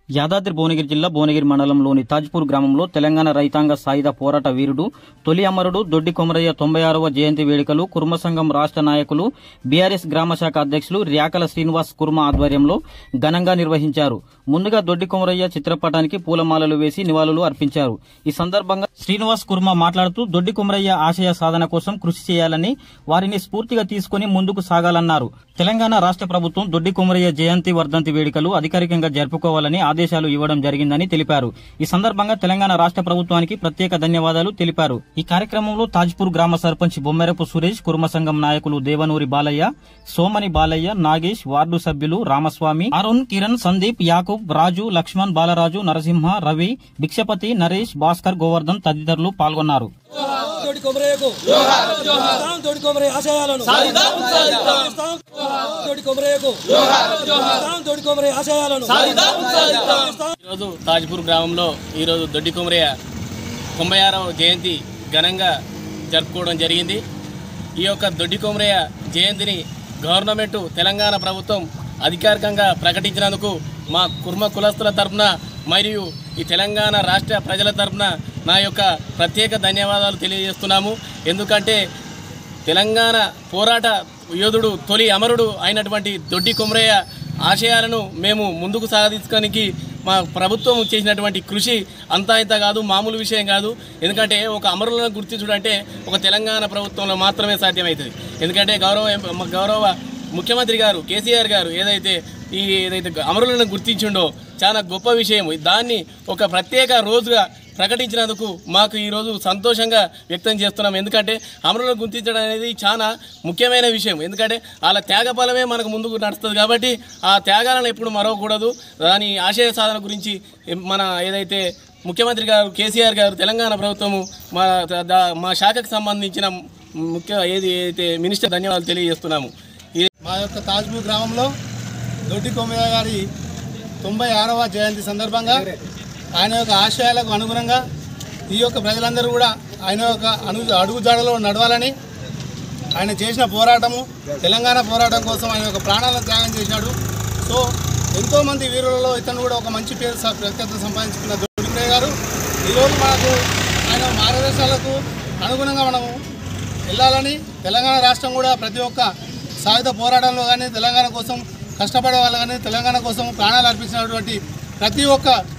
యాదాద్రి భువనగిరి జిల్లా భువనగిరి మండలంలోని తాజ్పూర్ గ్రామంలో తెలంగాణ రైతాంగ సాయుధ పోరాట వీరుడు తొలి అమరుడు దొడ్డి కొమరయ్య తొంభై ఆరవ జయంతి వేడుకలు కుర్మ సంఘం రాష్ట్ర నాయకులు బీఆర్ఎస్ గ్రామ శాఖ అధ్యక్షులు ర్యాకల శ్రీనివాస్ కుర్మ ఆధ్వర్యంలో ఘనంగా నిర్వహించారు ముందుగా దొడ్డి కొమరయ్య చిత్రపటానికి పూలమాలలు వేసి నివాళులు అర్పించారు ఈ సందర్భంగా శ్రీనివాస్ కుర్మ మాట్లాడుతూ దొడ్డి కొమరయ్య ఆశయ సాధన కోసం కృషి చేయాలని వారిని స్ఫూర్తిగా తీసుకుని ముందుకు సాగాలన్నారు తెలంగాణ రాష్ట్ర ప్రభుత్వం దొడ్డి కొమరయ్య జయంతి వర్ధంతి వేడుకలు అధికారికంగా జరుపుకోవాలని ఆదేశాలు ఇవ్వడం జరిగిందని తెలిపారు ఈ సందర్భంగా తెలంగాణ రాష్ట్ర ప్రభుత్వానికి ప్రత్యేక ధన్యవాదాలు తెలిపారు ఈ కార్యక్రమంలో తాజ్పూర్ గ్రామ సర్పంచ్ బొమ్మెరపు సురేష్ కుర్మ సంఘం నాయకులు దేవనూరి బాలయ్య సోమని బాలయ్య నాగేష్ వార్డు సభ్యులు రామస్వామి అరుణ్ కిరణ్ సందీప్ యాకూబ్ రాజు లక్ష్మణ్ బాలరాజు నరసింహ రవి భిక్షపతి నరేష్ భాస్కర్ గోవర్ధన్ తదితరులు పాల్గొన్నారు తోటి కొమరయ్యకు సాధిస్తాం తోటి కొమరయ్య ఆశయాలను సాధిస్తాం తోటి కొమరయ్యకు సాధిస్తాం తోటి కొమరయ్య ఆశయాలను సాధిస్తాం ఈరోజు తాజ్పూర్ గ్రామంలో ఈరోజు దొడ్డి కుమరయ్య తొంభై ఆరవ జయంతి ఘనంగా జరుపుకోవడం జరిగింది ఈ యొక్క దొడ్డి కుమరయ్య జయంతిని గవర్నమెంట్ తెలంగాణ ప్రభుత్వం అధికారికంగా ప్రకటించినందుకు మా కుర్మ కులస్తుల తరపున మరియు ఈ తెలంగాణ రాష్ట్ర ప్రజల తరపున నా యొక్క ప్రత్యేక ధన్యవాదాలు తెలియజేస్తున్నాము ఎందుకంటే తెలంగాణ పోరాట యోధుడు తొలి అమరుడు అయినటువంటి దొడ్డి కొమరయ్య ఆశయాలను మేము ముందుకు సాధించడానికి మా ప్రభుత్వం చేసినటువంటి కృషి అంతా ఇంత కాదు మామూలు విషయం కాదు ఎందుకంటే ఒక అమరులను గుర్తించడం అంటే ఒక తెలంగాణ ప్రభుత్వంలో మాత్రమే సాధ్యమవుతుంది ఎందుకంటే గౌరవ ఎం- గౌరవ ముఖ్యమంత్రి గారు కేసీఆర్ గారు ఏదైతే ఈ ఏదైతే అమరులను గుర్తించిండో చాలా గొప్ప విషయం దాన్ని ఒక ప్రత్యేక రోజుగా ప్రకటించినందుకు మాకు ఈరోజు సంతోషంగా వ్యక్తం చేస్తున్నాం ఎందుకంటే అమరులను గుర్తించడం అనేది చాలా ముఖ్యమైన విషయం ఎందుకంటే వాళ్ళ త్యాగఫలమే మనకు ముందుకు నడుస్తుంది కాబట్టి ఆ త్యాగాలను ఎప్పుడు మరవకూడదు దాని ఆశయ సాధన గురించి మన ఏదైతే ముఖ్యమంత్రి గారు కేసీఆర్ గారు తెలంగాణ ప్రభుత్వము మా దా- మా శాఖకు సంబంధించిన ముఖ్య ఏది అయితే మినిస్టర్ ధన్యవాదాలు తెలియజేస్తున్నాము ఇది మా యొక్క తాజ్పూర్ గ్రామంలో దొడ్డి కొమ్మయ్య గారి తొంభై ఆరవ జయంతి సందర్భంగా ఆయన యొక్క ఆశయాలకు అనుగుణంగా ఈ యొక్క ప్రజలందరూ కూడా ఆయన యొక్క అను అడుగుజాడలో నడవాలని ఆయన చేసిన పోరాటము తెలంగాణ పోరాటం కోసం ఆయన యొక్క ప్రాణాలను త్యాగం చేశాడు సో ఎంతోమంది వీరులలో ఇతను కూడా ఒక మంచి పేరు స- ప్రఖ్యాత సంపాదించుకున్న దొడ్డి గారు ఈరోజు మనకు ఆయన మార్గదర్శనాలకు అనుగుణంగా మనము వెళ్ళాలని తెలంగాణ రాష్ట్రం కూడా ప్రతి ఒక్క సాయుధ పోరాటంలో కానీ తెలంగాణ కోసం కష్టపడే వాళ్ళు కానీ తెలంగాణ కోసం ప్రాణాలు అర్పించినటువంటి ప్రతి ఒక్క